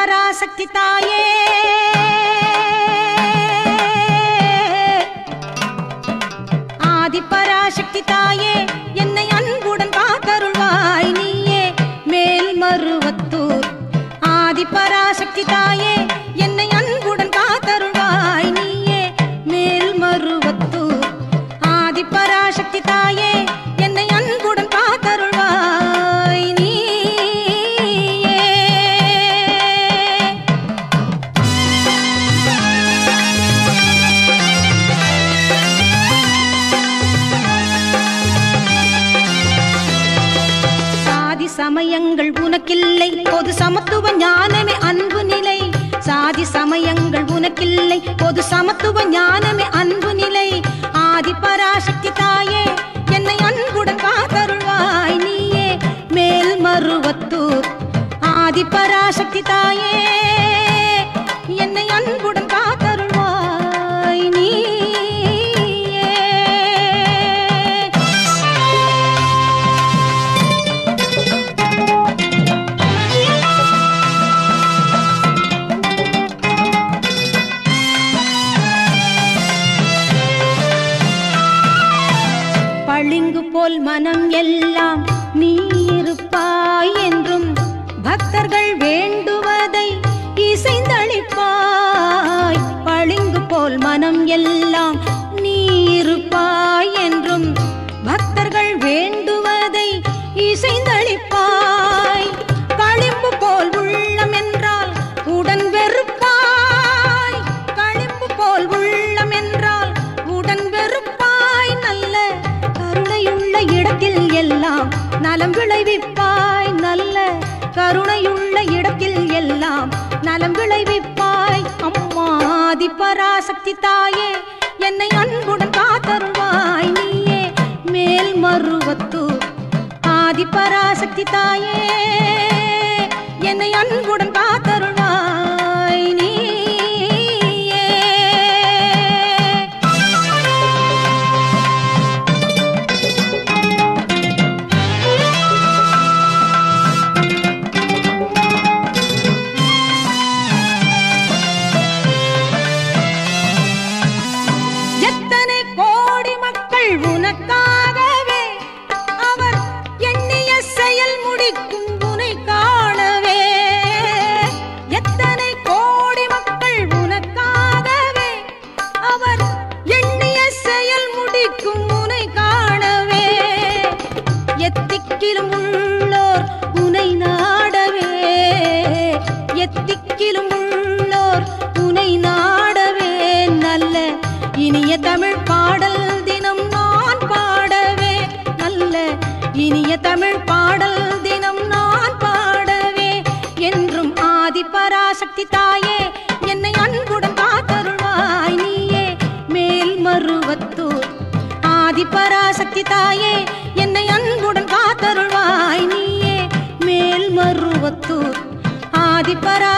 பராசக்தி தாயே ஆதி பராசக்தி தாயே என்னை அன்புடன் காத்தருள்வாய் நீயே மேல் மருவத்தூர் ஆதி பராசக்தி தாயே என்னை அன்புடன் காத்தருள்வாய் நீயே மேல் மருவத்தூர் ஆதி பராசக்தி தாயே என்னை அன்புடன் காத்தருள்வாய் நீயே சாதி சமயங்கள் உனக்கில்லை பொது சமத்துவ ஞானமே அன்பு நிலை சாதி சமயங்கள் உனக்கில்லை பொது சமத்துவ ஞானமே அன்பு நிலை ஆதி பராசக்தி தாயே என்னை அன்புடன் காத்தருள்வாய் நீயே மேல் மருவத்தூர் ஆதி பராசக்தி தாயே என்னை அன்புடன் காத்தருள்வாய் நீயே பளிங்கு போல் மனம் எல்லாம் நீ இருப்பாய் என்றும் பக்தர்கள் வேண்டுவதை இசைந்தளிப்பாய் பளிங்கு போல் மனம் எல்லாம் நீ இருப்பாய் என்றும் பக்தர்கள் வேண்டுவதை இசைந்தளிப்பாய் களிம்பு போல் உள்ளம் என்றால் உடன் வெறுப்பாய் களிம்பு போல் உள்ளம் என்றால் உடன் வெறுப்பாய் நல்ல கருணையுள்ள இடத்தில் எல்லாம் நலம் விளைவிப்பாய் நல்ல கருணையுள்ள இடத்தில் எல்லாம் நலம் விளைவிப்பாய் அம்மாதி பராசக்தி தாயே என்னை அன்புடன் காத்தருள்வாய் நீயே மேல் மருவத்தூர் ஆதி பராசக்தி தாயே என்னை அன்புடன் காத்தருள்வாய் நீயே எத்தனை கோடி மக்கள் உனக்காகவே அவர் எண்ணிய செயல் முடிக்கும் உனை காணவே எத்தனை கோடி மக்கள் உனக்காகவே அவர் எண்ணிய செயல் முடிக்கும் உனை காணவே எத்திக்கிலும் உள்ளோர் உனை நாடவே எத்திக்கிலும் உள்ளோர் உனை நாடவே நல்ல இனிய தமிழ் பாடல் தினம் நான் பாடவே நல்ல இனிய தமிழ் பாடல் தினம் நான் பாடவே என்றும் ஆதி பராசக்தி தாயே என்னை அன்புடன் காத்தருள்வாய் நீயே மேல் மருவத்தூர் ஆதி பராசக்தி தாயே என்னை அன்புடன் காத்தருள்வாய் நீயே மேல் மருவத்தூர் ஆதி பரா